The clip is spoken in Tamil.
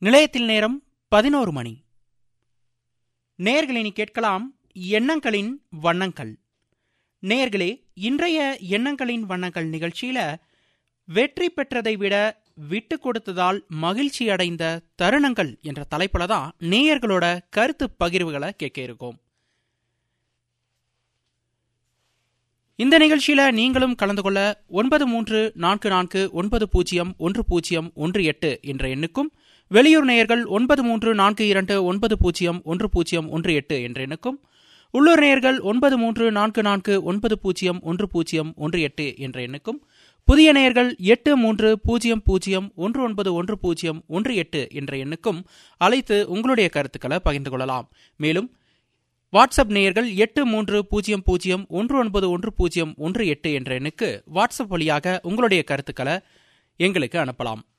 நிலையத்தில் நேரம் பதினோரு மணி நேர்களினி கேட்கலாம் எண்ணங்களின் வண்ணங்கள் நேர்களே இன்றைய எண்ணங்களின் வண்ணங்கள் நிகழ்ச்சியில வெற்றி பெற்றதை விட விட்டு கொடுத்ததால் மகிழ்ச்சி அடைந்த தருணங்கள் என்ற தலைப்புல தான் நேயர்களோட கருத்து பகிர்வுகளை கேட்க இருக்கோம் இந்த நிகழ்ச்சியில நீங்களும் கலந்து கொள்ள ஒன்பது மூன்று நான்கு நான்கு ஒன்பது பூஜ்ஜியம் ஒன்று பூஜ்ஜியம் ஒன்று எட்டு என்ற எண்ணுக்கும் வெளியூர் நேயர்கள் ஒன்பது மூன்று நான்கு இரண்டு ஒன்பது பூஜ்ஜியம் ஒன்று பூஜ்ஜியம் ஒன்று எட்டு என்ற எண்ணுக்கும் உள்ளூர் நேயர்கள் ஒன்பது மூன்று நான்கு நான்கு ஒன்பது பூஜ்ஜியம் ஒன்று பூஜ்ஜியம் ஒன்று எட்டு என்ற எண்ணுக்கும் புதிய நேயர்கள் எட்டு மூன்று பூஜ்ஜியம் பூஜ்ஜியம் ஒன்று ஒன்பது ஒன்று பூஜ்ஜியம் ஒன்று எட்டு என்ற எண்ணுக்கும் அழைத்து உங்களுடைய கருத்துக்களை பகிர்ந்து கொள்ளலாம் மேலும் வாட்ஸ்அப் நேயர்கள் எட்டு மூன்று பூஜ்ஜியம் பூஜ்ஜியம் ஒன்று ஒன்பது ஒன்று பூஜ்ஜியம் ஒன்று எட்டு என்ற எண்ணுக்கு வாட்ஸ்அப் வழியாக உங்களுடைய கருத்துக்களை எங்களுக்கு அனுப்பலாம்